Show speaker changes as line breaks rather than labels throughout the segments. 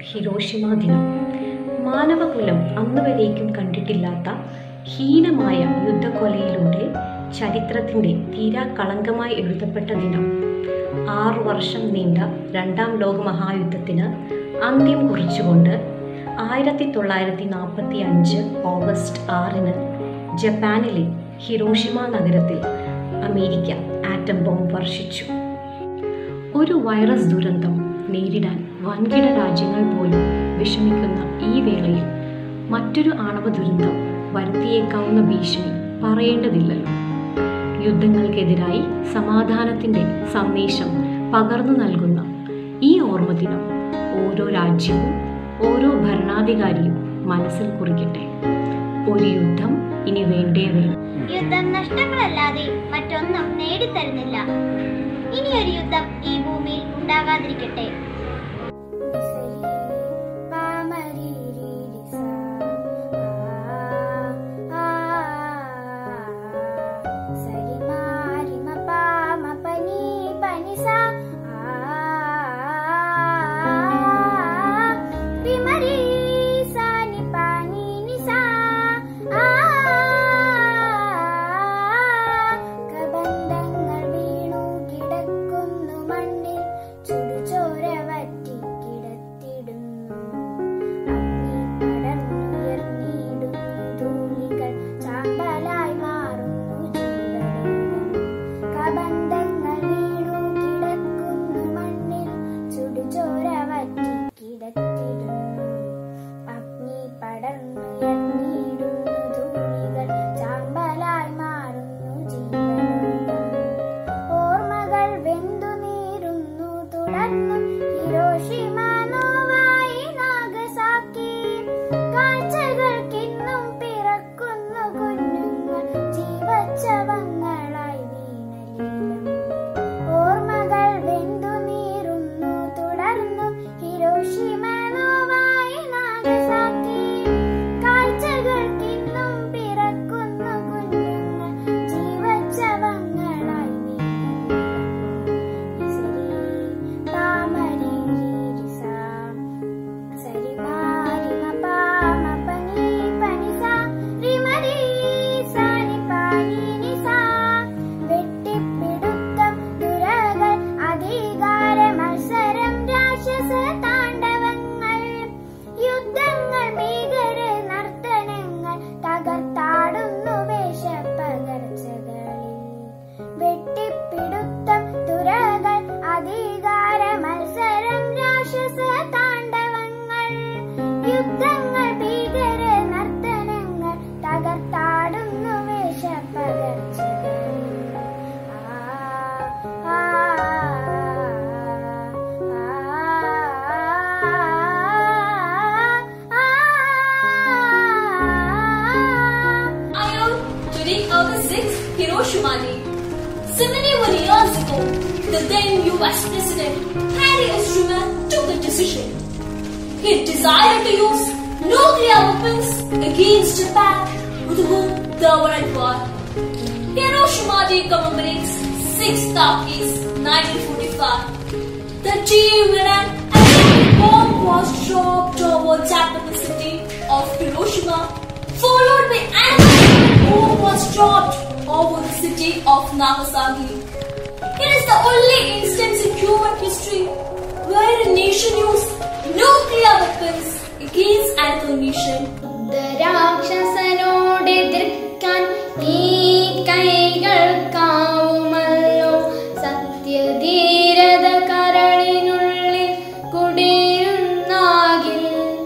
Hiroshima ദിനം മാനവകുലം അന്നുവരേക്കും കണ്ടിട്ടില്ലാത്ത ഹീനമായ യുദ്ധക്കൊലയിലൂടെ ചരിത്രത്തിൻ്റെ തീരാകളങ്കമായി എഴുതപ്പെട്ട ദിനം ആറു വർഷം നീണ്ട രണ്ടാം ലോകമഹായുദ്ധത്തിന് അന്ത്യം കുറിച്ചുകൊണ്ട് ആയിരത്തി തൊള്ളായിരത്തി നാൽപ്പത്തി അഞ്ച് ഓഗസ്റ്റ് ആറിന് ജപ്പാനിലെ ഹിരോഷിമ നഗരത്തിൽ അമേരിക്ക ആറ്റം ബോംബ് വർഷിച്ചു ഒരു വൈറസ് ദുരന്തം നേരിടാൻ വൻകിട രാജ്യങ്ങൾ പോലും വിഷമിക്കുന്ന ഈ വേളയിൽ മറ്റൊരു ആണവ ദുരന്തം വരുത്തിയേക്കാവുന്ന ഭീഷണി പറയേണ്ടതില്ലല്ലോ യുദ്ധങ്ങൾക്കെതിരായി സമാധാനത്തിൻ്റെ സന്ദേശം പകർന്നു നൽകുന്ന ഈ ഓർമ്മദിനം ഓരോ രാജ്യവും ഓരോ ഭരണാധികാരിയും മനസ്സിൽ കുറിക്കട്ടെ ഒരു യുദ്ധം ഇനി വേണ്ടേ വേണം
യുദ്ധം നഷ്ടങ്ങളല്ലാതെ മറ്റൊന്നും നേടിത്തരുന്നില്ല ഇനിയൊരു യുദ്ധം ഈ ഭൂമിയിൽ ഉണ്ടാകാതിരിക്കട്ടെ
കബന്ധങ്ങൾ വീണു കിടക്കുന്നു മണ്ണിൽ ചുടുചോര വറ്റി കിടത്തിടുന്നു അഗ്നി പടർന്നുയർന്നിടുന്നു ധൂളികൾ ചാമ്പലായി മാറുന്നു ജീവനും കബന്ധങ്ങൾ വീണു കിടക്കുന്നു മണ്ണിൽ ചുടുചോര വറ്റി കിടത്തിടുന്നു അഗ്നി പടർന്നുയർന്നിടുന്നു ധൂളികൾ ചാമ്പലായി മാറുന്നു ജീവനും ഓർമ്മകൾ വെന്തു നീരുന്നു തുടർന്നു ഹിരോഷിമ നോവായി നാഗസാക്കി കാഴ്ചകൾക്കിന്നും പിറക്കുന്നു കുഞ്ഞുങ്ങൾ ജീവച്ചവങ്ങളായി വീണലീലം ഓർമ്മകൾ വെന്തു നീരുന്നു തുടർന്നു ഹിരോഷിമ നോവായി നാഗസാക്കി കാഴ്ചകൾക്കിന്നും പിറക്കുന്നു കുഞ്ഞുങ്ങൾ ജീവച്ചവങ്ങളായി വെട്ടിപ്പിടുത്തം ദുരകൾ അധികാര മത്സരം രാക്ഷസ താണ്ഡവങ്ങൾ യുദ്ധങ്ങൾ ഭീകര നർത്തനങ്ങൾ തകർത്താടുന്നു വേഷപ്പകർച്ചകളിൽ വെട്ടിപ്പിടുത്തം തുറകൾ അധികാര മത്സരം രാക്ഷസ താണ്ഡവങ്ങൾ യുദ്ധങ്ങൾ ഭീകര നർത്തനങ്ങൾ തകർത്താടുന്നു വേഷപ്പകർച്ചകളിൽ ആ, ആ,
Ion, today August 6th, Hiroshima Day. 71 years ago, the then US President Harry S. Truman took a decision. He desired to use nuclear weapons against Japan with whom they were at war. Hiroshima Day commemorates 6th August 1945. The day when an atomic bomb was dropped over Japanese city of Hiroshima, followed by another bomb was dropped over the city of Nagasaki. It is the only instance in human history where a nation used nuclear weapons against another nation.
രാക്ഷസനോട് എതിർക്കാൻ ഈ കൈകൾക്കാവുമല്ലോ സത്യധീരത കരളിനുള്ളിൽ കുടിയിരുന്നാകിൽ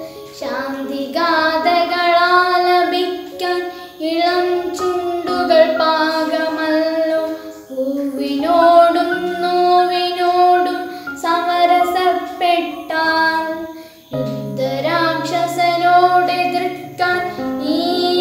ശാന്തിഗാഥകളാലപിക്കാൻ ഇളം ചുണ്ടുകൾ പാകമല്ലോ പൂവിനോടും നോവിനോടും സമരസപ്പെട്ടാൽ യുദ്ധരാക്ഷസനോട് എതിർക്കാൻ ഈ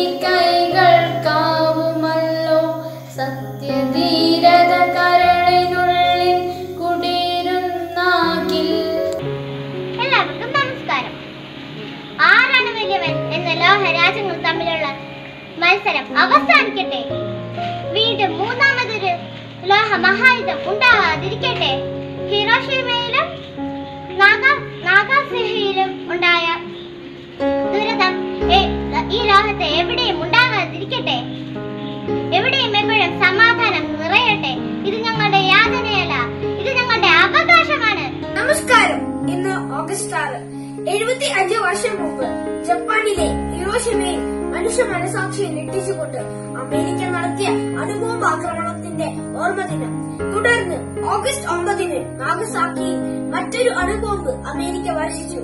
കൈകൾക്കാവുമല്ലോ സത്യധീരത കരളിനുള്ളിൽ കുടിയിരുന്നാകിൽ
എല്ലാവർക്കും നമസ്കാരം ആരാണ് വലിയവൻ എന്ന ലോഹരാജ്യങ്ങൾ തമ്മിലുള്ള മത്സരം അവസാനിക്കട്ടെ വീണ്ടും മൂന്നാമതൊരു ലോഹ മഹായുധം ഉണ്ടാകാതിരിക്കട്ടെ ഹിരോഷിമയിലും നാഗ നാഗാസാക്കിയിലും ഉണ്ടായ ദുരിതം എ- ഈ ലോകത്ത് എവിടെയും ഉണ്ടാകാതിരിക്കട്ടെ എവിടെയും എപ്പോഴും സമാധാനം നിറയട്ടെ ഇത് ഞങ്ങളുടെ യാതനയല്ല ഇത് ഞങ്ങളുടെ അവകാശമാണ്
നമസ്കാരം ഇന്ന് ഓഗസ്റ്റ് ആറ് എഴുപത്തി അഞ്ച് വർഷം മുമ്പ് ജപ്പാനിലെ ഹിരോഷിമയിൽ മനുഷ്യ മനസാക്ഷിയെ ഞെട്ടിച്ചുകൊണ്ട് അമേരിക്ക നടത്തിയ അണുബോംബ് ആക്രമണത്തിന്റെ ഓർമ്മദിനം തുടർന്ന് ഓഗസ്റ്റ് ഒമ്പതിന് നാഗസാക്കിയിൽ മറ്റൊരു അണുബോംബ് അമേരിക്ക വർഷിച്ചു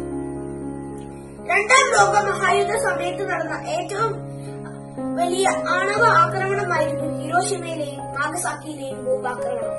രണ്ടാം ലോക മഹായുദ്ധ സമയത്ത് നടന്ന ഏറ്റവും വലിയ ആണവ ആക്രമണമായിരുന്നു ഹിരോഷിമയിലെയും നാഗസാക്കിയിലെയും ബോംബാക്രമണം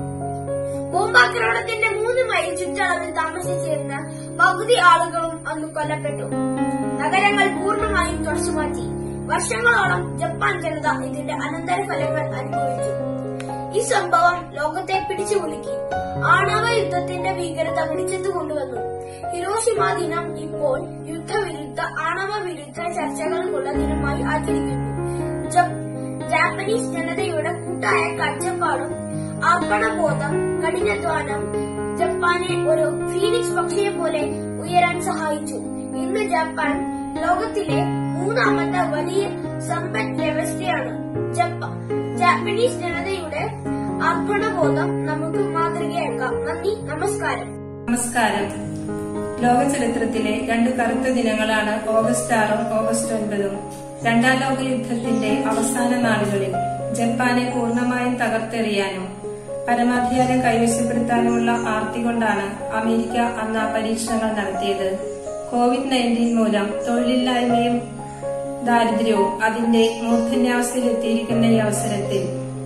ബോംബാക്രമണത്തിന്റെ മൂന്ന് മൈൽ ചുറ്റളവിൽ താമസിച്ചിരുന്ന പകുതി ആളുകളും അന്ന് കൊല്ലപ്പെട്ടു നഗരങ്ങൾ പൂർണ്ണമായും തുടച്ചുമാറ്റി വർഷങ്ങളോളം ജപ്പാൻ ജനത ഇതിന്റെ അനന്തരഫലങ്ങൾ അനുഭവിച്ചു ഈ സംഭവം ലോകത്തെ പിടിച്ചു കുലുക്കി ആണവ യുദ്ധത്തിന്റെ ഭീകരത വെളിച്ചത്ത് കൊണ്ടുവന്നു ഹിരോഷിമ ദിനം ഇപ്പോൾ യുദ്ധവിരുദ്ധ ആണവ വിരുദ്ധ ചർച്ചകൾക്കുള്ള ദിനമായി ആചരിക്കുന്നു ജപ്- ജാപ്പനീസ് ജനതയുടെ കൂട്ടായ കാഴ്ചപ്പാടും അർപ്പണബോധം കഠിനാധ്വാനം ജപ്പാനെ ഒരു ഫീനിക്സ് പക്ഷിയെ പോലെ ഉയരാൻ സഹായിച്ചു ഇന്ന് ജപ്പാൻ ലോകത്തിലെ മൂന്നാമത്തെ വലിയ സമ്പദ് വ്യവസ്ഥയാണ് ജപ്പ- ജാപ്പനീസ് ജനതയുടെ അർപ്പണബോധം നമുക്ക് മാതൃകയാക്കാം നന്ദി നമസ്കാരം
നമസ്കാരം ലോക ചരിത്രത്തിലെ രണ്ട് കറുത്ത ദിനങ്ങളാണ് ഓഗസ്റ്റ് ആറും ഓഗസ്റ്റ് ഒൻപതും രണ്ടാം ലോക യുദ്ധത്തിന്റെ അവസാന നാളുകളിൽ ജപ്പാനെ പൂർണ്ണമായും തകർത്തെറിയാനും പരമാധികാരം കൈവശപ്പെടുത്താനുമുള്ള ആർത്തി കൊണ്ടാണ് അമേരിക്ക അന്ന് ആ പരീക്ഷണങ്ങൾ നടത്തിയത് കോവിഡ് നയൻറ്റീൻ മൂലം തൊഴിലില്ലായ്മയും ദാരിദ്ര്യവും അതിന്റെ മൂർധന്യാവസ്ഥയിലെത്തിയിരിക്കുന്ന ഈ അവസരത്തിൽ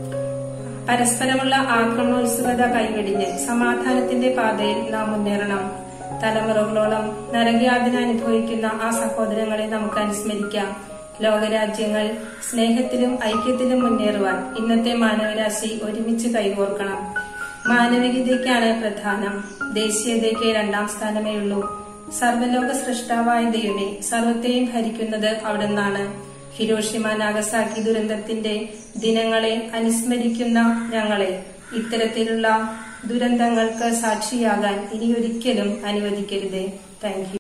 പരസ്പരമുള്ള ആക്രമണോത്സുകത കൈവെടിഞ്ഞ് സമാധാനത്തിന്റെ പാതയിൽ നാം മുന്നേറണം തലമുറകളോളം നരകയാതന അനുഭവിക്കുന്ന ആ സഹോദരങ്ങളെ നമുക്ക് അനുസ്മരിക്കാം ലോകരാജ്യങ്ങൾ സ്നേഹത്തിലും ഐക്യത്തിലും മുന്നേറുവാൻ ഇന്നത്തെ മാനവരാശി ഒരുമിച്ച് കൈകോർക്കണം മാനവികതയ്ക്കാണ് പ്രധാനം ദേശീയതയ്ക്ക് രണ്ടാം സ്ഥാനമേ ഉള്ളൂ സർവലോക സൃഷ്ടാവായ ദൈവമേ സർവത്തെയും ഭരിക്കുന്നത് അവിടുന്നാണ് ഹിരോഷിമ നാഗസാക്കി ദുരന്തത്തിന്റെ ദിനങ്ങളെ അനുസ്മരിക്കുന്ന ഞങ്ങളെ ഇത്തരത്തിലുള്ള ദുരന്തങ്ങൾക്ക് സാക്ഷിയാകാൻ ഇനിയൊരിക്കലും അനുവദിക്കരുതേ താങ്ക് യു